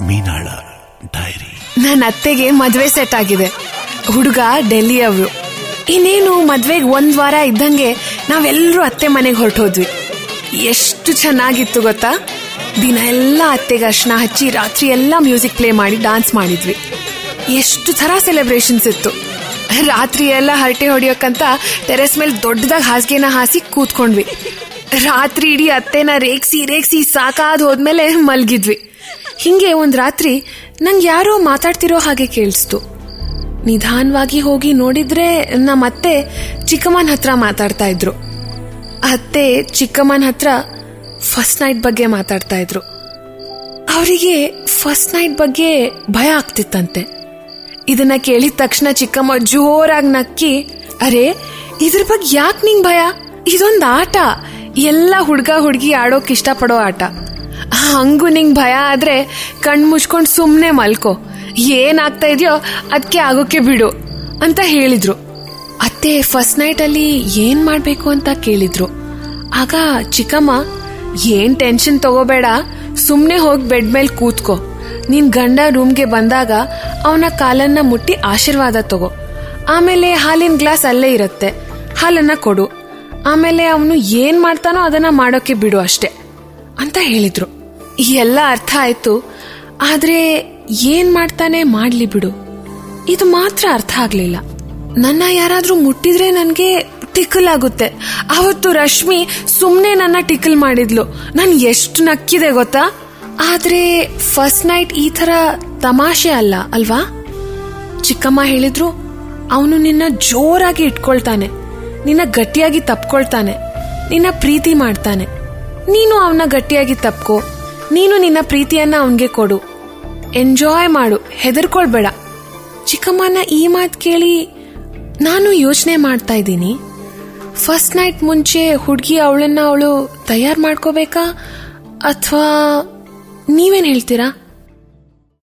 ಮೀನಾಳ dairy ನನ್ನ ಅತ್ತೆಗೆ ಮದ್ವೆ ಸೆಟ್ ಆಗಿದೆ ಹುಡುಗ ಡೆಲ್ಲಿ ಅವರು ಇನ್ನೇನು ಮದ್ವೆಗೆ ಒಂದ್ ವಾರ ಇದ್ದಂಗೆ ನಾವೆಲ್ಲರೂ ಅತ್ತೆ ಮನೆಗೆ ಹೊರಟೋದ್ವಿ ಎಷ್ಟು ಚೆನ್ನಾಗಿತ್ತು ಗೊತ್ತಾ ದಿನ ಎಲ್ಲ ಅತ್ತೆಗೆ ಅರ್ಶನ ಹಚ್ಚಿ ರಾತ್ರಿ ಎಲ್ಲ ಮ್ಯೂಸಿಕ್ ಪ್ಲೇ ಮಾಡಿ ಡಾನ್ಸ್ ಮಾಡಿದ್ವಿ ಎಷ್ಟು ಥರ ಸೆಲೆಬ್ರೇಷನ್ಸ್ ಇತ್ತು ರಾತ್ರಿ ಎಲ್ಲ ಹರಟೆ ಹೊಡಿಯೋಕ್ಕಂತ ಟೆರೆಸ್ ಮೇಲೆ ದೊಡ್ಡದಾಗಿ ಹಾಸಿಗೆನ ಹಾಸಿ ಕೂತ್ಕೊಂಡ್ವಿ ರಾತ್ರಿ ಇಡೀ ಅತ್ತೆನ ರೇಗ್ಸಿ ರೇಗ್ಸಿ ಸಾಕಾದ್ ಹೋದ್ಮೇಲೆ ಮಲ್ಗಿದ್ವಿ ಹಿಂಗೆ ಒಂದ್ ರಾತ್ರಿ ನಂಗೆ ಯಾರೋ ಮಾತಾಡ್ತಿರೋ ಹಾಗೆ ಕೇಳಿಸ್ತು ನಿಧಾನವಾಗಿ ಹೋಗಿ ನೋಡಿದ್ರೆ ನಮ್ಮ ಅತ್ತೆ ಚಿಕ್ಕಮ್ಮನ ಹತ್ರ ಮಾತಾಡ್ತಾ ಇದ್ರು ಅತ್ತೆ ಚಿಕ್ಕಮ್ಮನ ಹತ್ರ ಫಸ್ಟ್ ನೈಟ್ ಬಗ್ಗೆ ಮಾತಾಡ್ತಾ ಇದ್ರು ಅವರಿಗೆ ಫಸ್ಟ್ ನೈಟ್ ಬಗ್ಗೆ ಭಯ ಆಗ್ತಿತ್ತಂತೆ ಇದನ್ನ ಕೇಳಿದ ತಕ್ಷಣ ಚಿಕ್ಕಮ್ಮ ಜೋರಾಗಿ ನಕ್ಕಿ ಅರೆ ಇದ್ರ ಬಗ್ಗೆ ಯಾಕೆ ನಿಂಗ್ ಭಯ ಇದೊಂದು ಆಟ ಎಲ್ಲ ಹುಡ್ಗ ಹುಡ್ಗಿ ಆಡೋಕ್ ಇಷ್ಟಪಡೋ ಆಟ ಹಂಗೂ ನಿಂಗ್ ಭಯ ಆದ್ರೆ ಕಣ್ ಮುಚ್ಕೊಂಡ್ ಸುಮ್ನೆ ಮಲ್ಕೋ ಏನಾಗ್ತಾ ಇದೆಯೋ ಅದಕ್ಕೆ ಆಗೋಕೆ ಬಿಡು ಅಂತ ಹೇಳಿದ್ರು ಅತ್ತೆ ಫಸ್ಟ್ ನೈಟ್ ಅಲ್ಲಿ ಏನ್ ಮಾಡ್ಬೇಕು ಅಂತ ಕೇಳಿದ್ರು ಆಗ ಚಿಕ್ಕಮ್ಮ ಏನ್ ಟೆನ್ಷನ್ ತಗೋಬೇಡ ಸುಮ್ನೆ ಹೋಗಿ ಬೆಡ್ ಮೇಲೆ ಕೂತ್ಕೋ ನಿನ್ ಗಂಡ ರೂಮ್ಗೆ ಬಂದಾಗ ಅವನ ಕಾಲನ್ನ ಮುಟ್ಟಿ ಆಶೀರ್ವಾದ ತಗೋ ಆಮೇಲೆ ಹಾಲಿನ ಗ್ಲಾಸ್ ಅಲ್ಲೇ ಇರುತ್ತೆ ಹಾಲನ್ನ ಕೊಡು ಆಮೇಲೆ ಅವನು ಏನ್ ಮಾಡ್ತಾನೋ ಅದನ್ನ ಮಾಡೋಕೆ ಬಿಡು ಅಷ್ಟೆ ಅಂತ ಹೇಳಿದ್ರು ಈ ಎಲ್ಲ ಅರ್ಥ ಆಯ್ತು ಆದ್ರೆ ಏನ್ ಮಾಡ್ತಾನೆ ಮಾಡ್ಲಿ ಬಿಡು ಇದು ಮಾತ್ರ ಅರ್ಥ ಆಗ್ಲಿಲ್ಲ ನನ್ನ ಯಾರಾದ್ರೂ ಮುಟ್ಟಿದ್ರೆ ನನ್ಗೆ ಟಿಕಲ್ ಆಗುತ್ತೆ ಅವತ್ತು ರಶ್ಮಿ ಸುಮ್ನೆ ನನ್ನ ಟಿಕಲ್ ಮಾಡಿದ್ಲು ನಾನು ಎಷ್ಟು ನಕ್ಕಿದೆ ಗೊತ್ತಾ ಆದ್ರೆ ಫಸ್ಟ್ ನೈಟ್ ಈ ತರ ತಮಾಷೆ ಅಲ್ಲ ಅಲ್ವಾ ಚಿಕ್ಕಮ್ಮ ಹೇಳಿದ್ರು ಅವನು ನಿನ್ನ ಜೋರಾಗಿ ಇಟ್ಕೊಳ್ತಾನೆ ನಿನ್ನ ಗಟ್ಟಿಯಾಗಿ ತಪ್ಕೊಳ್ತಾನೆ ನಿನ್ನ ಪ್ರೀತಿ ಮಾಡ್ತಾನೆ ನೀನು ಅವನ ಗಟ್ಟಿಯಾಗಿ ತಪ್ಕೋ ನೀನು ನಿನ್ನ ಪ್ರೀತಿಯನ್ನ ಅವನ್ಗೆ ಕೊಡು ಎಂಜಾಯ್ ಮಾಡು ಹೆದರ್ಕೊಳ್ಬೇಡ ಚಿಕ್ಕಮ್ಮನ ಈ ಮಾತು ಕೇಳಿ ನಾನು ಯೋಚನೆ ಮಾಡ್ತಾ ಇದ್ದೀನಿ ಫಸ್ಟ್ ನೈಟ್ ಮುಂಚೆ ಹುಡುಗಿ ಅವಳನ್ನ ಅವಳು ತಯಾರು ಮಾಡ್ಕೋಬೇಕಾ ಅಥವಾ ನೀವೇನ್ ಹೇಳ್ತೀರಾ